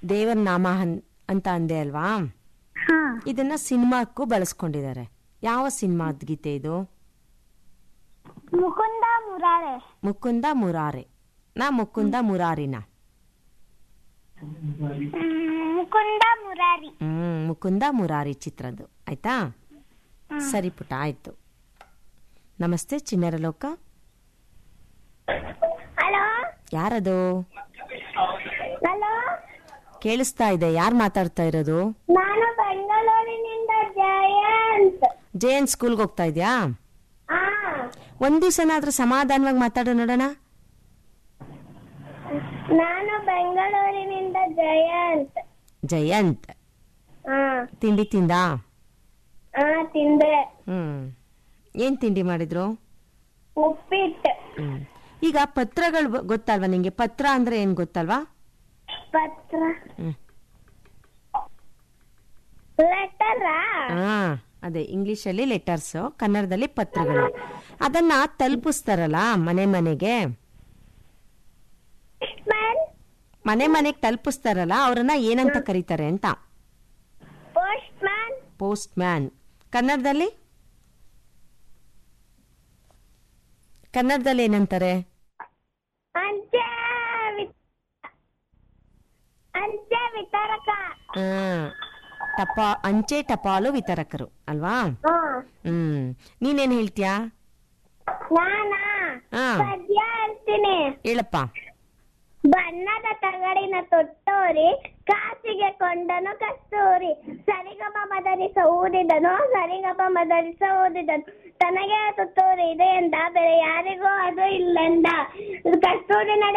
ದೇವರ ನಾಮ ಹನ್- ಅಂತ ಅಂದೆ ಅಲ್ವಾ ಹಾ ಇದನ್ನ ಸಿನಿಮಾಕ್ಕೂ ಬಳಸ್ಕೊಂಡಿದ್ದಾರೆ ಯಾವ ಸಿನಿಮಾದ ಗೀತೆ ಇದು ಮುಕುಂದ ಮುರಾರೆ ಮುಕುಂದ ಮುರಾರೆ ನಾ ಮುಕುಂದ ಮುರಾರಿನ ಹ್ಮ್, ಮುಕುಂದ ಮುರಾರಿ ಹ್ಮ್ ಮುಕುಂದ ಮುರಾರಿ ಚಿತ್ರದ್ದು ಆಯ್ತಾ ಸರಿ ಪುಟ ಆಯ್ತು ನಮಸ್ತೆ ಚಿಣ್ಣರ ಲೋಕ ಹಲೋ ಯಾರದು ಹಲೋ ಕೇಳಿಸ್ತಾ ಇದೆ ಯಾರು ಮಾತಾಡ್ತಾ ಇರೋದು ನಾನು ಬೆಂಗಳೂರಿನಿಂದ ಜಯಂತ್ ಜಯಂತ್ ಸ್ಕೂಲ್ಗೆ ಹೋಗ್ತಾ ಇದ್ಯಾ ಹಾ ಒಂದ್ ದಿವಸನಾದ್ರೂ ಸಮಾಧಾನವಾಗಿ ಮಾತಾಡೋ ನೋಡೋಣ ನಾನು ಬೆಂಗಳೂರಿನಿಂದ ಜಯಂತ್ ಜಯಂತ್ ಹಾ ತಿಂಡಿ ತಿಂದಾ ಹಾ ತಿಂದೆ ಹ್ಮ್ ಏನ್ ತಿಂಡಿ ಮಾಡಿದ್ರು ಉಪ್ಪಿಟ್ಟು ಹ್ಮ್ ಈಗ ಪತ್ರಗಳು ಬ- ಗೊತ್ತಲ್ವಾ ನಿಂಗೆ ಪತ್ರ ಅಂದ್ರೆ ಏನ್ ಗೊತ್ತಲ್ವಾ ಪತ್ರ ಹ್ಮ್ ಲೆಟರಾ ಹಾ ಅದೇ ಇಂಗ್ಲಿಷ್ ಅಲ್ಲಿ ಲೆಟರ್ಸ್ ಕನ್ನಡದಲ್ಲಿ ಪತ್ರಗಳು ಅದನ್ನ ತಲುಪಿಸ್ತಾರಲ್ಲ ಮನೆ ಮನೆಗೆ ಮ್ಯಾನ್ ಮನೆ ಮನೆಗೆ ತಲುಪಿಸ್ತಾರಲ್ಲ ಅವ್ರನ್ನ ಏನಂತ ಕರೀತಾರೆ ಅಂತ ಪೋಸ್ಟ್ ಮ್ಯಾನ್ ಪೋಸ್ಟ್ ಮ್ಯಾನ್ ಕನ್ನಡದಲ್ಲಿ ಕನ್ನಡದಲ್ಲಿ ಏನಂತಾರೆ ಅಂಚೆ ವಿ- ಅಂಚೆ ವಿತರಕ ಹಾ ಟಪಾ ಅಂಚೆ ಟಪಾಲು ವಿತರಕರು ಅಲ್ವಾ ಹಾ ಹ್ಮ್ ನೀನೇನ್ ಹೇಳ್ತೀಯಾ ನಾನಾ ಹಾ ಪದ್ಯ ಹೇಳ್ತೀನಿ ಹೇಳಪ್ಪ ಬಣ್ಣದ ತಗಡಿನ ತೊಟ್ಟೋರಿ ಕಾಸಿಗೆ ಕೊಂಡನು ಕಸ್ತೂರಿ ಸರಿಗಮ ಮದನಿಸ ಊದಿದನು ಸರಿಗಮ ಮದನಿಸ ಊದಿದನು ತನಗೆ ತುತ್ತೂರಿ ಇದೆ ಎಂದ ಬೇರೆ ಯಾರಿಗೂ ಅದು ಇಲ್ಲೆಂದ ಕಸ್ತೂರಿ ನಡೆ